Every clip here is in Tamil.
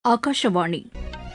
ஆகாஷவாணி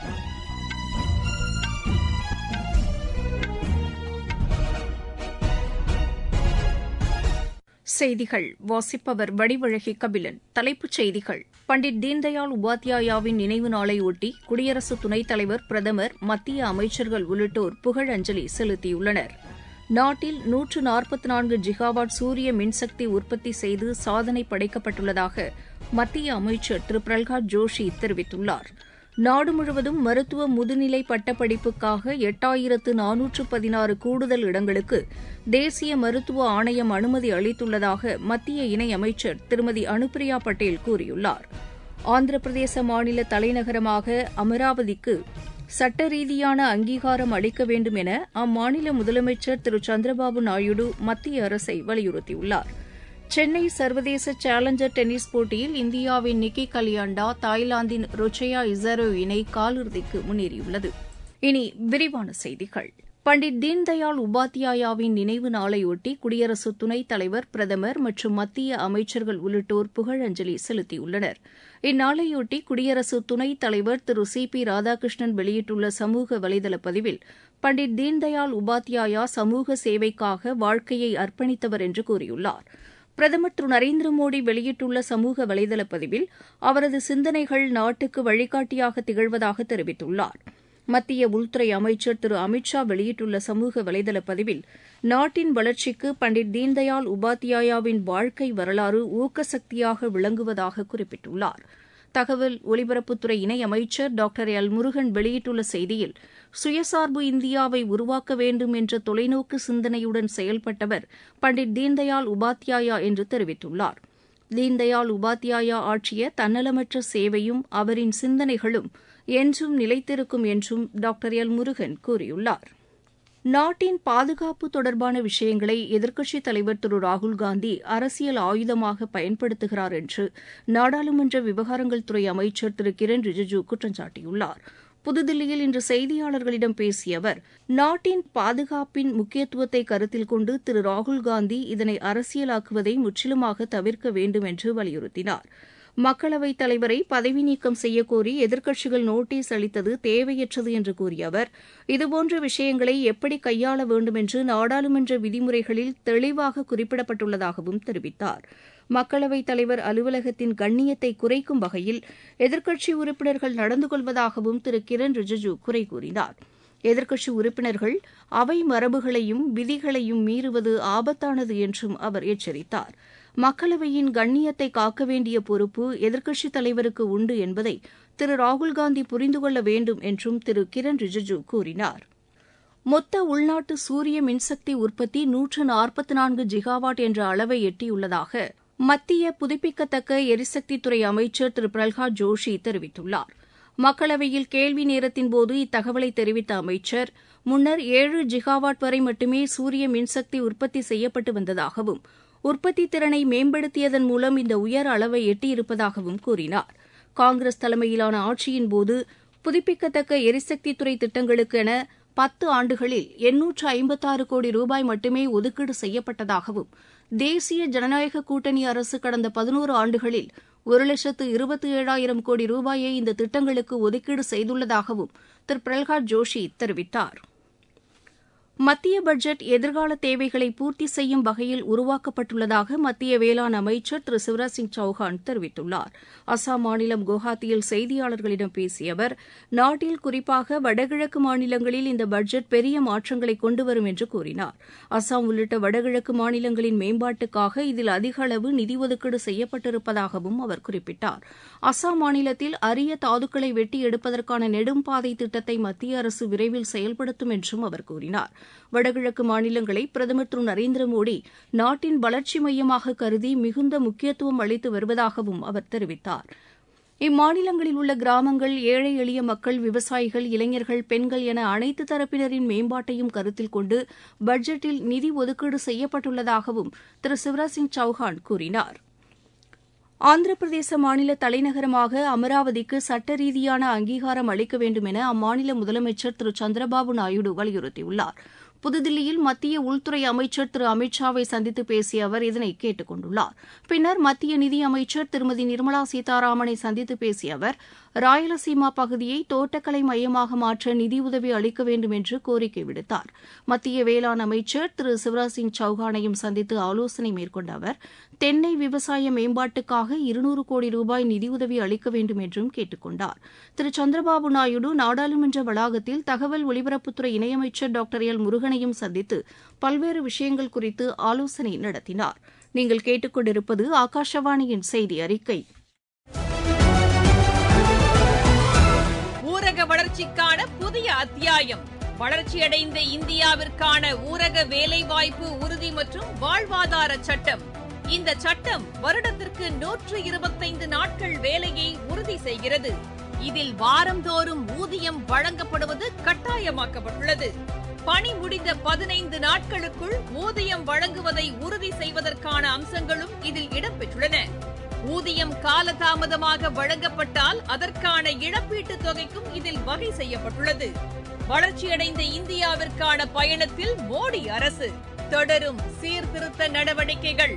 செய்திகள் வாசிப்பவர் வடிவழகி கபிலன் தலைப்புச் செய்திகள் பண்டிட் தீன்தயாள் உபாத்யாயாவின் நினைவு நாளையொட்டி குடியரசு துணைத் தலைவர் பிரதமர் மத்திய அமைச்சர்கள் உள்ளிட்டோர் புகழஞ்சலி செலுத்தியுள்ளனர் நாட்டில் நூற்று நாற்பத்தி நான்கு ஜிகாவாட் சூரிய மின்சக்தி உற்பத்தி செய்து சாதனை படைக்கப்பட்டுள்ளதாக மத்திய அமைச்சர் திரு பிரல்ஹாத் ஜோஷி தெரிவித்துள்ளார் நாடு முழுவதும் மருத்துவ முதுநிலை பட்டப்படிப்புக்காக எட்டாயிரத்து நானூற்று பதினாறு கூடுதல் இடங்களுக்கு தேசிய மருத்துவ ஆணையம் அனுமதி அளித்துள்ளதாக மத்திய இணையமைச்சர் திருமதி அனுப்பிரியா பட்டேல் கூறியுள்ளார் ஆந்திர பிரதேச மாநில தலைநகரமாக அமராவதிக்கு சட்ட ரீதியான அங்கீகாரம் அளிக்க வேண்டும் என அம்மாநில முதலமைச்சர் திரு சந்திரபாபு நாயுடு மத்திய அரசை வலியுறுத்தியுள்ளார் சென்னை சர்வதேச சேலஞ்சர் டென்னிஸ் போட்டியில் இந்தியாவின் நிக்கி கலியாண்டா தாய்லாந்தின் ருச்சயா இசரோ இணை காலிறுதிக்கு முன்னேறியுள்ளது இனி விரிவான செய்திகள் பண்டிட் தீன்தயாள் உபாத்யாயாவின் நினைவு நாளையொட்டி குடியரசு துணைத் தலைவர் பிரதமர் மற்றும் மத்திய அமைச்சர்கள் உள்ளிட்டோர் புகழஞ்சலி செலுத்தியுள்ளனர் இந்நாளையொட்டி குடியரசு துணைத் தலைவர் திரு சி பி ராதாகிருஷ்ணன் வெளியிட்டுள்ள சமூக வலைதள பதிவில் பண்டிட் தீன்தயாள் உபாத்யாயா சமூக சேவைக்காக வாழ்க்கையை அர்ப்பணித்தவர் என்று கூறியுள்ளார் பிரதமர் திரு நரேந்திர மோடி வெளியிட்டுள்ள சமூக வலைதள பதிவில் அவரது சிந்தனைகள் நாட்டுக்கு வழிகாட்டியாக திகழ்வதாக தெரிவித்துள்ளார் மத்திய உள்துறை அமைச்சர் திரு அமித் ஷா வெளியிட்டுள்ள சமூக வலைதள பதிவில் நாட்டின் வளர்ச்சிக்கு பண்டிட் தீன்தயாள் உபாத்யாயாவின் வாழ்க்கை வரலாறு ஊக்கசக்தியாக விளங்குவதாக குறிப்பிட்டுள்ளார் தகவல் ஒலிபரப்புத்துறை இணையமைச்சர் டாக்டர் எல் முருகன் வெளியிட்டுள்ள செய்தியில் சுயசார்பு இந்தியாவை உருவாக்க வேண்டும் என்ற தொலைநோக்கு சிந்தனையுடன் செயல்பட்டவர் பண்டிட் தீன்தயாள் உபாத்யாயா என்று தெரிவித்துள்ளார் தீன்தயாள் உபாத்யாயா ஆற்றிய தன்னலமற்ற சேவையும் அவரின் சிந்தனைகளும் என்றும் நிலைத்திருக்கும் என்றும் டாக்டர் எல் முருகன் கூறியுள்ளார் நாட்டின் பாதுகாப்பு தொடர்பான விஷயங்களை எதிர்க்கட்சித் தலைவர் திரு ராகுல்காந்தி அரசியல் ஆயுதமாக பயன்படுத்துகிறார் என்று நாடாளுமன்ற விவகாரங்கள் துறை அமைச்சர் திரு கிரண் ரிஜிஜூ குற்றம் சாட்டியுள்ளார் புதுதில்லியில் இன்று செய்தியாளர்களிடம் பேசிய அவர் நாட்டின் பாதுகாப்பின் முக்கியத்துவத்தை கருத்தில் கொண்டு திரு ராகுல்காந்தி இதனை அரசியலாக்குவதை முற்றிலுமாக தவிர்க்க வேண்டும் என்று வலியுறுத்தினார் மக்களவைத் தலைவரை பதவி நீக்கம் செய்யக்கோரி எதிர்க்கட்சிகள் நோட்டீஸ் அளித்தது தேவையற்றது என்று கூறிய அவர் இதுபோன்ற விஷயங்களை எப்படி கையாள வேண்டும் என்று நாடாளுமன்ற விதிமுறைகளில் தெளிவாக குறிப்பிடப்பட்டுள்ளதாகவும் தெரிவித்தார் மக்களவைத் தலைவர் அலுவலகத்தின் கண்ணியத்தை குறைக்கும் வகையில் எதிர்க்கட்சி உறுப்பினர்கள் நடந்து கொள்வதாகவும் திரு கிரண் ரிஜிஜூ குறை கூறினார் எதிர்க்கட்சி உறுப்பினர்கள் அவை மரபுகளையும் விதிகளையும் மீறுவது ஆபத்தானது என்றும் அவர் எச்சரித்தார் மக்களவையின் கண்ணியத்தை காக்க வேண்டிய பொறுப்பு எதிர்க்கட்சித் தலைவருக்கு உண்டு என்பதை திரு ராகுல்காந்தி புரிந்து கொள்ள வேண்டும் என்றும் திரு கிரண் ரிஜிஜூ கூறினார் மொத்த உள்நாட்டு சூரிய மின்சக்தி உற்பத்தி நூற்று நாற்பத்தி நான்கு ஜிகாவாட் என்ற அளவை எட்டியுள்ளதாக மத்திய புதுப்பிக்கத்தக்க எரிசக்தித்துறை அமைச்சர் திரு பிரல்ஹாத் ஜோஷி தெரிவித்துள்ளார் மக்களவையில் கேள்வி நேரத்தின்போது இத்தகவலை தெரிவித்த அமைச்சர் முன்னர் ஏழு ஜிகாவாட் வரை மட்டுமே சூரிய மின்சக்தி உற்பத்தி செய்யப்பட்டு வந்ததாகவும் உற்பத்தி திறனை மேம்படுத்தியதன் மூலம் இந்த உயர் அளவை எட்டியிருப்பதாகவும் கூறினார் காங்கிரஸ் தலைமையிலான ஆட்சியின்போது புதுப்பிக்கத்தக்க எரிசக்தித்துறை திட்டங்களுக்கு என பத்து ஆண்டுகளில் எண்ணூற்று ஐம்பத்தாறு கோடி ரூபாய் மட்டுமே ஒதுக்கீடு செய்யப்பட்டதாகவும் தேசிய ஜனநாயக கூட்டணி அரசு கடந்த பதினோரு ஆண்டுகளில் ஒரு லட்சத்து இருபத்தி ஏழாயிரம் கோடி ரூபாயை இந்த திட்டங்களுக்கு ஒதுக்கீடு செய்துள்ளதாகவும் திரு பிரல்ஹாத் ஜோஷி தெரிவித்தார் மத்திய பட்ஜெட் எதிர்கால தேவைகளை பூர்த்தி செய்யும் வகையில் உருவாக்கப்பட்டுள்ளதாக மத்திய வேளாண் அமைச்சர் திரு சிவராஜ் சிங் சௌஹான் தெரிவித்துள்ளார் அசாம் மாநிலம் குவஹாத்தியில் செய்தியாளர்களிடம் பேசிய அவர் நாட்டில் குறிப்பாக வடகிழக்கு மாநிலங்களில் இந்த பட்ஜெட் பெரிய மாற்றங்களை கொண்டுவரும் என்று கூறினார் அசாம் உள்ளிட்ட வடகிழக்கு மாநிலங்களின் மேம்பாட்டுக்காக இதில் அதிக அளவு நிதி ஒதுக்கீடு செய்யப்பட்டிருப்பதாகவும் அவர் குறிப்பிட்டார் அசாம் மாநிலத்தில் அரிய தாதுக்களை வெட்டி எடுப்பதற்கான நெடும்பாதை திட்டத்தை மத்திய அரசு விரைவில் செயல்படுத்தும் என்றும் அவர் கூறினார் வடகிழக்கு மாநிலங்களை பிரதமர் திரு நரேந்திர மோடி நாட்டின் வளர்ச்சி மையமாக கருதி மிகுந்த முக்கியத்துவம் அளித்து வருவதாகவும் அவர் தெரிவித்தார் இம்மாநிலங்களில் உள்ள கிராமங்கள் ஏழை எளிய மக்கள் விவசாயிகள் இளைஞர்கள் பெண்கள் என அனைத்து தரப்பினரின் மேம்பாட்டையும் கருத்தில் கொண்டு பட்ஜெட்டில் நிதி ஒதுக்கீடு செய்யப்பட்டுள்ளதாகவும் திரு சிவராஜ் சிங் சௌஹான் கூறினார் ஆந்திர பிரதேச மாநில தலைநகரமாக அமராவதிக்கு சட்ட ரீதியான அங்கீகாரம் அளிக்க வேண்டும் என அம்மாநில முதலமைச்சர் திரு சந்திரபாபு நாயுடு வலியுறுத்தியுள்ளார் புதுதில்லியில் மத்திய உள்துறை அமைச்சர் திரு அமித் ஷாவை சந்தித்து பேசிய அவர் இதனை கேட்டுக் கொண்டுள்ளார் பின்னர் மத்திய நிதியமைச்சர் திருமதி நிர்மலா சீதாராமனை சந்தித்து பேசிய அவர் ராயலசீமா பகுதியை தோட்டக்கலை மையமாக மாற்ற நிதியுதவி அளிக்க வேண்டும் என்று கோரிக்கை விடுத்தார் மத்திய வேளாண் அமைச்சர் திரு சிவராஜ் சிங் சௌஹானையும் சந்தித்து ஆலோசனை மேற்கொண்ட அவர் தென்னை விவசாய மேம்பாட்டுக்காக இருநூறு கோடி ரூபாய் நிதியுதவி அளிக்க வேண்டும் என்றும் கேட்டுக் கொண்டார் திரு சந்திரபாபு நாயுடு நாடாளுமன்ற வளாகத்தில் தகவல் ஒலிபரப்புத்துறை இணையமைச்சர் டாக்டர் எல் முருகனையும் சந்தித்து பல்வேறு விஷயங்கள் குறித்து ஆலோசனை நடத்தினார் நீங்கள் கேட்டுக்கொண்டிருப்பது ஆகாஷவாணியின் செய்தி அறிக்கை ஊரக வளர்ச்சிக்கான புதிய அத்தியாயம் வளர்ச்சியடைந்த இந்தியாவிற்கான ஊரக வேலைவாய்ப்பு உறுதி மற்றும் வாழ்வாதார சட்டம் இந்த சட்டம் வருடத்திற்கு நூற்று இருபத்தைந்து நாட்கள் வேலையை உறுதி செய்கிறது இதில் வாரந்தோறும் ஊதியம் வழங்கப்படுவது கட்டாயமாக்கப்பட்டுள்ளது பணி முடிந்த பதினைந்து நாட்களுக்குள் ஊதியம் வழங்குவதை உறுதி செய்வதற்கான அம்சங்களும் இதில் இடம்பெற்றுள்ளன ஊதியம் காலதாமதமாக வழங்கப்பட்டால் அதற்கான இழப்பீட்டுத் தொகைக்கும் இதில் வகை செய்யப்பட்டுள்ளது வளர்ச்சியடைந்த இந்தியாவிற்கான பயணத்தில் மோடி அரசு தொடரும் சீர்திருத்த நடவடிக்கைகள்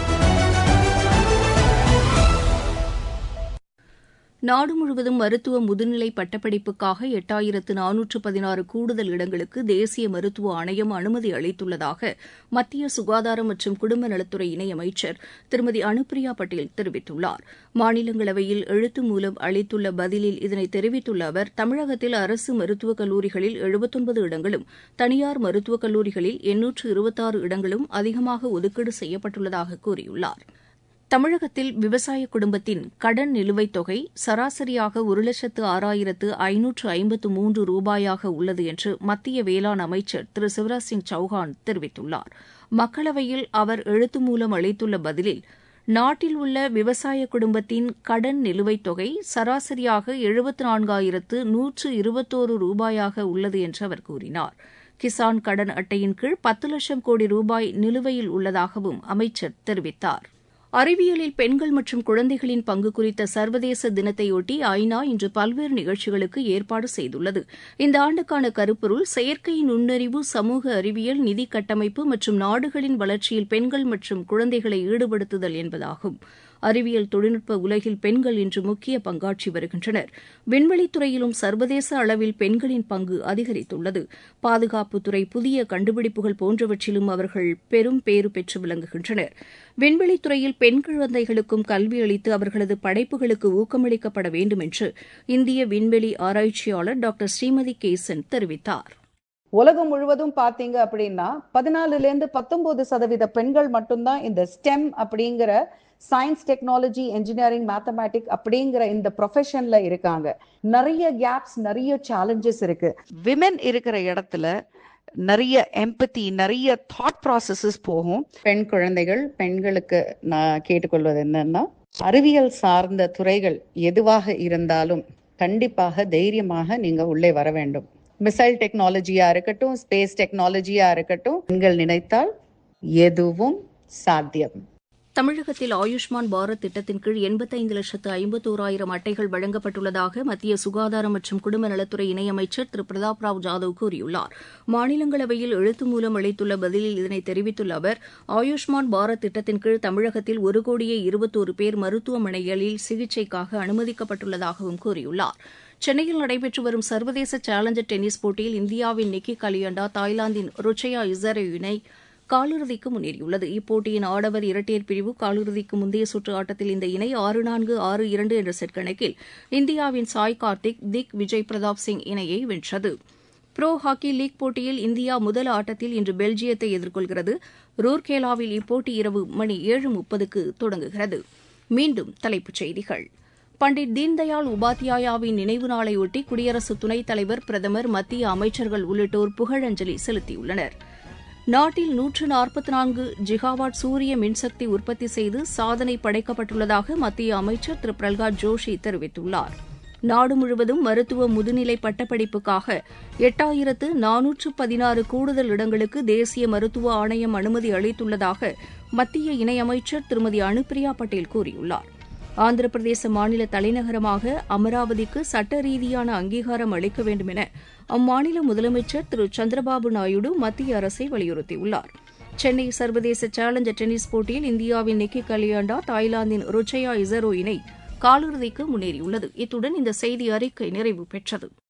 நாடு முழுவதும் மருத்துவ முதுநிலை பட்டப்படிப்புக்காக எட்டாயிரத்து நானூற்று பதினாறு கூடுதல் இடங்களுக்கு தேசிய மருத்துவ ஆணையம் அனுமதி அளித்துள்ளதாக மத்திய சுகாதாரம் மற்றும் குடும்ப நலத்துறை இணையமைச்சர் திருமதி அனுப்பிரியா பட்டேல் தெரிவித்துள்ளார் மாநிலங்களவையில் எழுத்து மூலம் அளித்துள்ள பதிலில் இதனை தெரிவித்துள்ள அவர் தமிழகத்தில் அரசு மருத்துவக் கல்லூரிகளில் எழுபத்தொன்பது இடங்களும் தனியார் மருத்துவக் கல்லூரிகளில் எண்ணூற்று இருபத்தாறு இடங்களும் அதிகமாக ஒதுக்கீடு செய்யப்பட்டுள்ளதாக கூறியுள்ளார் தமிழகத்தில் விவசாய குடும்பத்தின் கடன் நிலுவைத் தொகை சராசரியாக ஒரு லட்சத்து ஆறாயிரத்து ஐநூற்று ஐம்பத்து மூன்று ரூபாயாக உள்ளது என்று மத்திய வேளாண் அமைச்சர் திரு சிவராஜ் சிங் சௌஹான் தெரிவித்துள்ளார் மக்களவையில் அவர் எழுத்து மூலம் அளித்துள்ள பதிலில் நாட்டில் உள்ள விவசாய குடும்பத்தின் கடன் நிலுவைத் தொகை சராசரியாக எழுபத்து நான்காயிரத்து நூற்று இருபத்தோரு ரூபாயாக உள்ளது என்று அவர் கூறினார் கிசான் கடன் அட்டையின் கீழ் பத்து லட்சம் கோடி ரூபாய் நிலுவையில் உள்ளதாகவும் அமைச்சர் தெரிவித்தார் அறிவியலில் பெண்கள் மற்றும் குழந்தைகளின் பங்கு குறித்த சர்வதேச தினத்தையொட்டி ஐநா இன்று பல்வேறு நிகழ்ச்சிகளுக்கு ஏற்பாடு செய்துள்ளது இந்த ஆண்டுக்கான கருப்பொருள் செயற்கை நுண்ணறிவு சமூக அறிவியல் நிதி கட்டமைப்பு மற்றும் நாடுகளின் வளர்ச்சியில் பெண்கள் மற்றும் குழந்தைகளை ஈடுபடுத்துதல் என்பதாகும் அறிவியல் தொழில்நுட்ப உலகில் பெண்கள் இன்று முக்கிய பங்காற்றி வருகின்றனர் விண்வெளித்துறையிலும் சர்வதேச அளவில் பெண்களின் பங்கு அதிகரித்துள்ளது பாதுகாப்புத்துறை புதிய கண்டுபிடிப்புகள் போன்றவற்றிலும் அவர்கள் பெரும் பேறு பெற்று விளங்குகின்றனர் விண்வெளித்துறையில் பெண் குழந்தைகளுக்கும் கல்வி அளித்து அவர்களது படைப்புகளுக்கு ஊக்கமளிக்கப்பட வேண்டும் என்று இந்திய விண்வெளி ஆராய்ச்சியாளர் டாக்டர் ஸ்ரீமதி கேசன் தெரிவித்தார் உலகம் முழுவதும் பாத்தீங்க அப்படின்னா பதினாலுல இருந்து பத்தொன்பது சதவீத பெண்கள் மட்டும்தான் இந்த ஸ்டெம் அப்படிங்கிற சயின்ஸ் டெக்னாலஜி என்ஜினியரிங் மேத்தமேட்டிக் அப்படிங்கிற இந்த ப்ரொஃபஷன்ல இருக்காங்க நிறைய கேப்ஸ் நிறைய சேலஞ்சஸ் இருக்கு விமென் இருக்கிற இடத்துல நிறைய எம்பத்தி நிறைய தாட் ப்ராசஸஸ் போகும் பெண் குழந்தைகள் பெண்களுக்கு நான் கேட்டுக்கொள்வது என்னன்னா அறிவியல் சார்ந்த துறைகள் எதுவாக இருந்தாலும் கண்டிப்பாக தைரியமாக நீங்க உள்ளே வர வேண்டும் மிசைல் டெக்னாலஜியா இருக்கட்டும் ஸ்பேஸ் டெக்னாலஜியா இருக்கட்டும் பெண்கள் நினைத்தால் எதுவும் சாத்தியம் தமிழகத்தில் ஆயுஷ்மான் பாரத் திட்டத்தின் கீழ் எண்பத்தைந்து லட்சத்து ஐம்பத்தோராயிரம் அட்டைகள் வழங்கப்பட்டுள்ளதாக மத்திய சுகாதாரம் மற்றும் குடும்ப நலத்துறை இணையமைச்சர் திரு பிரதாப் ராவ் ஜாதவ் கூறியுள்ளார் மாநிலங்களவையில் எழுத்து மூலம் அளித்துள்ள பதிலில் இதனை தெரிவித்துள்ள அவர் ஆயுஷ்மான் பாரத் திட்டத்தின் கீழ் தமிழகத்தில் ஒரு கோடியே இருபத்தோரு பேர் மருத்துவமனைகளில் சிகிச்சைக்காக அனுமதிக்கப்பட்டுள்ளதாகவும் கூறியுள்ளார் சென்னையில் நடைபெற்று வரும் சர்வதேச சேலஞ்சர் டென்னிஸ் போட்டியில் இந்தியாவின் நிக்கி கலியண்டா தாய்லாந்தின் ருச்சயா இசரே இணை காலிறுதிக்கு முன்னேறியுள்ளது இப்போட்டியின் ஆடவர் இரட்டையர் பிரிவு காலிறுதிக்கு முந்தைய சுற்று ஆட்டத்தில் இந்த இணை ஆறு நான்கு ஆறு இரண்டு என்ற செட் கணக்கில் இந்தியாவின் சாய் கார்த்திக் திக் விஜய் பிரதாப் சிங் இணையை வென்றது புரோ ஹாக்கி லீக் போட்டியில் இந்தியா முதல் ஆட்டத்தில் இன்று பெல்ஜியத்தை எதிர்கொள்கிறது ரூர்கேலாவில் இப்போட்டி இரவு மணி ஏழு முப்பதுக்கு தொடங்குகிறது மீண்டும் தலைப்புச் செய்திகள் பண்டிட் தீன்தயாள் உபாத்யாயாவின் நினைவு நாளையொட்டி குடியரசு துணைத் தலைவர் பிரதமர் மத்திய அமைச்சர்கள் உள்ளிட்டோர் புகழஞ்சலி செலுத்தியுள்ளனா் நாட்டில் நூற்று நாற்பத்தி நான்கு ஜிகாவாட் சூரிய மின்சக்தி உற்பத்தி செய்து சாதனை படைக்கப்பட்டுள்ளதாக மத்திய அமைச்சர் திரு பிரல்காத் ஜோஷி தெரிவித்துள்ளார் நாடு முழுவதும் மருத்துவ முதுநிலை பட்டப்படிப்புக்காக எட்டாயிரத்து நானூற்று பதினாறு கூடுதல் இடங்களுக்கு தேசிய மருத்துவ ஆணையம் அனுமதி அளித்துள்ளதாக மத்திய இணையமைச்சர் திருமதி அனுப்பிரியா பட்டேல் கூறியுள்ளார் ஆந்திர பிரதேச மாநில தலைநகரமாக அமராவதிக்கு சட்ட ரீதியான அங்கீகாரம் அளிக்க வேண்டும் என அம்மாநில முதலமைச்சர் திரு சந்திரபாபு நாயுடு மத்திய அரசை வலியுறுத்தியுள்ளார் சென்னை சர்வதேச சேலஞ்சர் டென்னிஸ் போட்டியில் இந்தியாவின் நிக்கி கலியாண்டா தாய்லாந்தின் ருச்சயா இசரோ இணை காலிறுதிக்கு முன்னேறியுள்ளது இத்துடன் இந்த செய்தி அறிக்கை நிறைவு பெற்றது